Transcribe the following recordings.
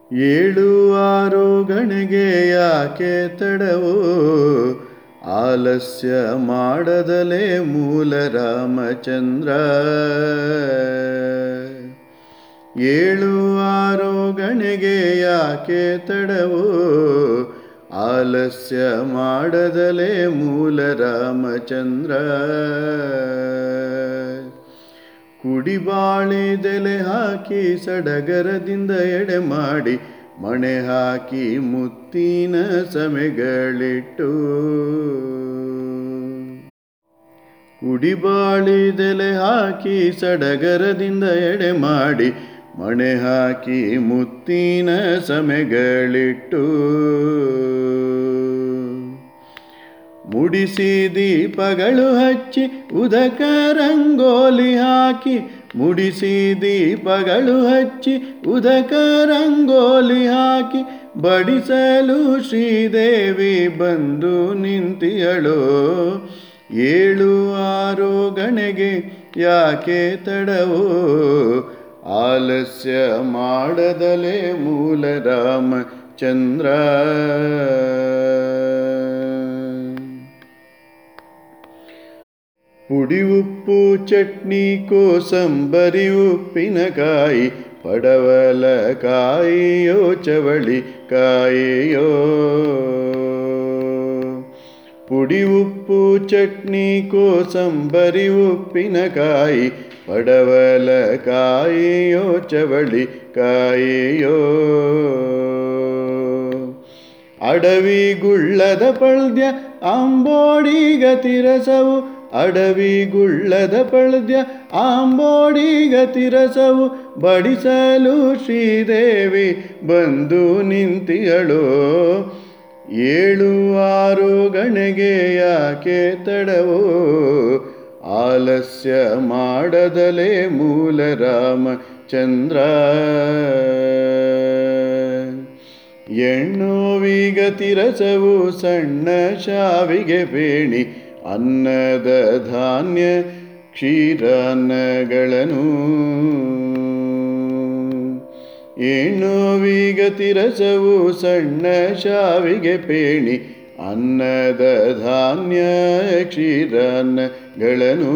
ಏಳು ಆರು ಗಣಗೆ ಯಾಕೆ ತಡವು ಆಲಸ್ಯ ಮಾಡದಲೇ ಮೂಲ ರಾಮಚಂದ್ರ ಏಳು ಆರು ಗಣಗೆ ಯಾಕೆ ತಡವು ಆಲಸ್ಯ ಮಾಡದಲೇ ಮೂಲ ರಾಮಚಂದ್ರ ಕುಡಿಬಾಳಿದೆಲೆ ಹಾಕಿ ಸಡಗರದಿಂದ ಎಡೆ ಮಾಡಿ ಮಣೆ ಹಾಕಿ ಮುತ್ತಿನ ಸಮೆಗಳಿಟ್ಟು ಕುಡಿಬಾಳಿದೆಲೆ ಹಾಕಿ ಸಡಗರದಿಂದ ಎಡೆ ಮಾಡಿ ಮಣೆ ಹಾಕಿ ಮುತ್ತಿನ ಸಮೆಗಳಿಟ್ಟು ಮುಡಿಸಿ ದೀಪಗಳು ಹಚ್ಚಿ ಉದಕ ರಂಗೋಲಿ ಹಾಕಿ ಮುಡಿಸಿ ದೀಪಗಳು ಹಚ್ಚಿ ಉದಕ ರಂಗೋಲಿ ಹಾಕಿ ಬಡಿಸಲು ಶ್ರೀದೇವಿ ಬಂದು ನಿಂತಿಯಳು ಏಳು ಆರು ಗಣೆಗೆ ಯಾಕೆ ತಡವು ಆಲಸ್ಯ ಮಾಡದಲೇ ಮೂಲ ರಾಮಚಂದ್ರ ಪುಡಿ ಉಪ್ಪು ಚಟ್ನಿ ಕೋಸಂಬರಿ ಉಪ್ಪಿನಕಾಯಿ ಪಡವಲಕಾಯಿಯೋ ಚವಳಿ ಕಾಯಿಯೋ ಪುಡಿ ಉಪ್ಪು ಚಟ್ನಿ ಕೋಸಂಬರಿ ಉಪ್ಪಿನಕಾಯಿ ಪಡವಲಕಾಯಿಯೋ ಚವಳಿ ಕಾಯಿಯೋ ಅಡವಿ ಗುಳ್ಳದ ಪಳ್ದ್ಯ ಆಂಬೋಡಿಗ ತಿರಸವು ಅಡವಿ ಗುಳ್ಳದ ಪಳ್ದ್ಯ ಆಂಬೋಡಿಗ ತಿರಸವು ಬಡಿಸಲು ಶ್ರೀದೇವಿ ಬಂದು ನಿಂತಿಯಳು ಏಳು ಆರು ಗಣೆಗೆ ಯಾಕೆ ತಡವು ಆಲಸ್ಯ ಮಾಡದಲೇ ಮೂಲ ರಾಮಚಂದ್ರ ಎಣ್ಣೋವಿಗ ತಿರಸವು ಸಣ್ಣ ಶಾವಿಗೆ ಬೇಣಿ ಅನ್ನದ ಧಾನ್ಯ ಕ್ಷೀರಾನ್ನಗಳನ್ನು ಎಣ್ಣೋವಿಗ ತಿರಸವು ಸಣ್ಣ ಶಾವಿಗೆ ಪೇಣಿ ಅನ್ನದ ಧಾನ್ಯ ಕ್ಷೀರಾನ್ನಗಳನ್ನು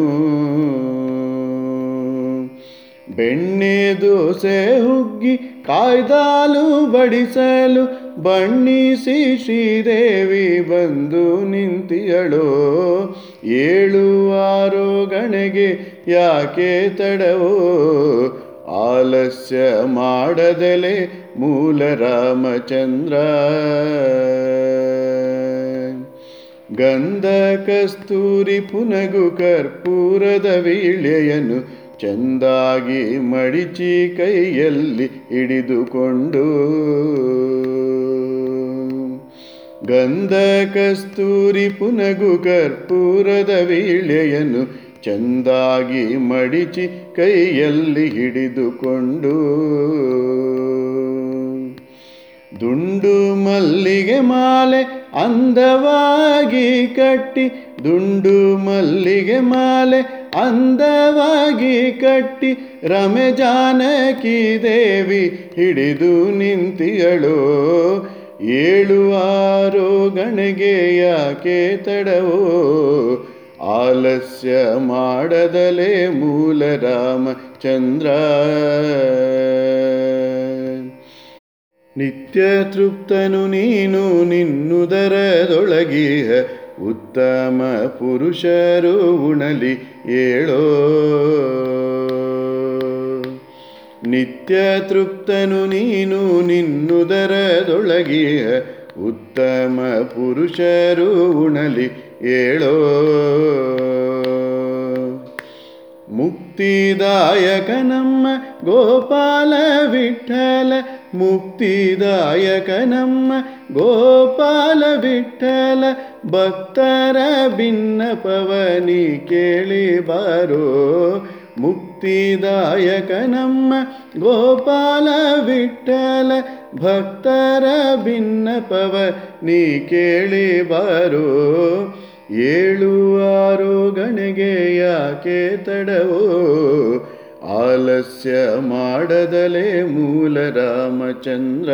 ಬೆಣ್ಣೆ ದೋಸೆ ಹುಗ್ಗಿ ಕಾಯ್ದಾಲು ಬಡಿಸಲು ಬಣ್ಣಿಸಿ ಶ್ರೀದೇವಿ ಬಂದು ನಿಂತಿಯಳು ಏಳು ಆರು ಗಣೆಗೆ ಯಾಕೆ ತಡವೋ ಆಲಸ್ಯ ಮಾಡದಲೆ ಮೂಲ ರಾಮಚಂದ್ರ ಗಂಧ ಕಸ್ತೂರಿ ಪುನಗು ಕರ್ಪೂರದ ವೀಳ್ಯೆಯನ್ನು ಚೆಂದಾಗಿ ಮಡಿಚಿ ಕೈಯಲ್ಲಿ ಹಿಡಿದುಕೊಂಡು ಗಂಧ ಕಸ್ತೂರಿ ಪುನಗು ಕರ್ಪೂರದ ವೀಳ್ಯೆಯನ್ನು ಚೆಂದಾಗಿ ಮಡಿಚಿ ಕೈಯಲ್ಲಿ ಹಿಡಿದುಕೊಂಡು ದುಂಡು ಮಲ್ಲಿಗೆ ಮಾಲೆ ಅಂದವಾಗಿ ಕಟ್ಟಿ ದುಂಡು ಮಲ್ಲಿಗೆ ಮಾಲೆ ಅಂದವಾಗಿ ಕಟ್ಟಿ ರಮೆ ಜಾನಕಿ ದೇವಿ ಹಿಡಿದು ನಿಂತಿಯಳು ಏಳು ಆರು ಗಣೆಗೆ ಯಾಕೆ ತಡವೋ ಆಲಸ್ಯ ಮಾಡದಲೇ ಮೂಲ ರಾಮಚಂದ್ರ ನಿತ್ಯ ತೃಪ್ತನು ನೀನು ನಿನ್ನುದರದೊಳಗೀಹ ಉತ್ತಮ ಪುರುಷರು ಉಣಲಿ ಏಳೋ ನಿತ್ಯ ತೃಪ್ತನು ನೀನು ನಿನ್ನುದರದೊಳಗೀಹ ಉತ್ತಮ ಪುರುಷರು ಉಣಲಿ ಏಳೋ ಮುಕ್ತಿದಾಯಕ ನಮ್ಮ ಗೋಪಾಲ ವಿಠಲ ಮುಕ್ತಿದಾಯಕ ನಮ್ಮ ಗೋಪಾಲ ವಿಠಲ ಭಕ್ತರ ಭಿನ್ನಪವನಿ ಕೇಳಿ ಬಾರೋ ಮುಕ್ತಿದಾಯಕ ನಮ್ಮ ಗೋಪಾಲ ವಿಠಲ ಭಕ್ತರ ಭಿನ್ನಪವ ನೀ ಕೇಳಿ ಬಾರೋ ಏಳು ಆರು ಗಣೆಗೆ ಯಾಕೆ ತಡವೋ ಆಲಸ್ಯ ಮಾಡದಲೇ ಮೂಲ ರಾಮಚಂದ್ರ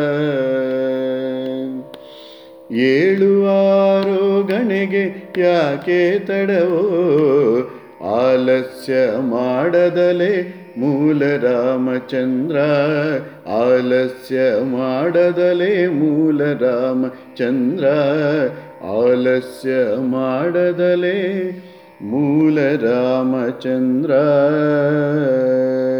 ಏಳು ಆರು ಗಣೆಗೆ ಯಾಕೆ ತಡವೋ ಆಲಸ್ಯ ಮಾಡದಲೇ ಮೂಲ ರಾಮಚಂದ್ರ ಆಲಸ್ಯ ಮಾಡದಲೇ ಮೂಲ ರಾಮಚಂದ್ರ ಆಲಸ್ಯ ಮಾಡದಲೇ ಮೂಲ ರಾಮಚಂದ್ರ